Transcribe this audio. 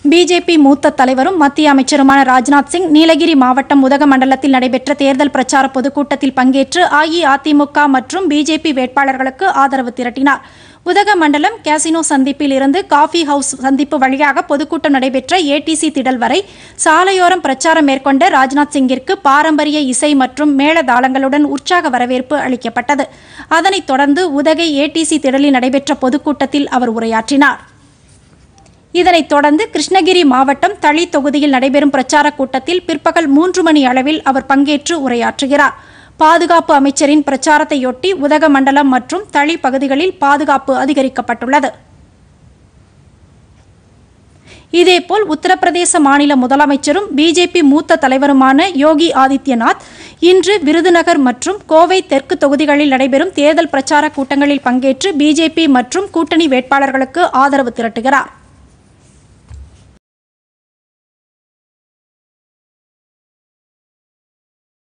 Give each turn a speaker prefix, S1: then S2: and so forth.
S1: BJP மூத்த தலைவரும் மத்திய அமைச்சருமான ராஜ்நாத் சிங் நீலகிரி மாவட்டம் உதகமண்டலத்தில் நடைபெற்ற தேர்தல் பிரச்சார பொதுக்கூட்டத்தில் பங்கேற்று அஇஅதிமுக மற்றும் பிஜேபி வேட்பாளர்களுக்கு ஆதரவு திரட்டினார் உதகமண்டலம் கேசினோ சந்திப்பில் இருந்து காஃபி ஹவுஸ் சந்திப்பு வழியாக பொதுக்கூட்டம் நடைபெற்ற ஏடிசி திடல் வரை சாலையோரம் பிரச்சாரம் மேற்கொண்ட ராஜ்நாத் சிங்கிற்கு பாரம்பரிய இசை மற்றும் மேளதாளங்களுடன் உற்சாக வரவேற்பு அளிக்கப்பட்டது அதனைத் தொடர்ந்து உதகை ஏடிசி திடலில் நடைபெற்ற பொதுக்கூட்டத்தில் அவர் உரையாற்றினார் இதனைத் தொடர்ந்து கிருஷ்ணகிரி மாவட்டம் தளி தொகுதியில் நடைபெறும் பிரச்சார கூட்டத்தில் பிற்பகல் மூன்று மணி அளவில் அவர் பங்கேற்று உரையாற்றுகிறார் பாதுகாப்பு அமைச்சரின் பிரச்சாரத்தையொட்டி உதகமண்டலம் மற்றும் தளி பகுதிகளில் பாதுகாப்பு அதிகரிக்கப்பட்டுள்ளது இதேபோல் உத்தரப்பிரதேச மாநில முதலமைச்சரும் பிஜேபி மூத்த தலைவருமான யோகி ஆதித்யநாத் இன்று விருதுநகர் மற்றும் கோவை தெற்கு தொகுதிகளில் நடைபெறும் தேர்தல் பிரச்சார கூட்டங்களில் பங்கேற்று பிஜேபி மற்றும் கூட்டணி வேட்பாளர்களுக்கு ஆதரவு திரட்டுகிறார்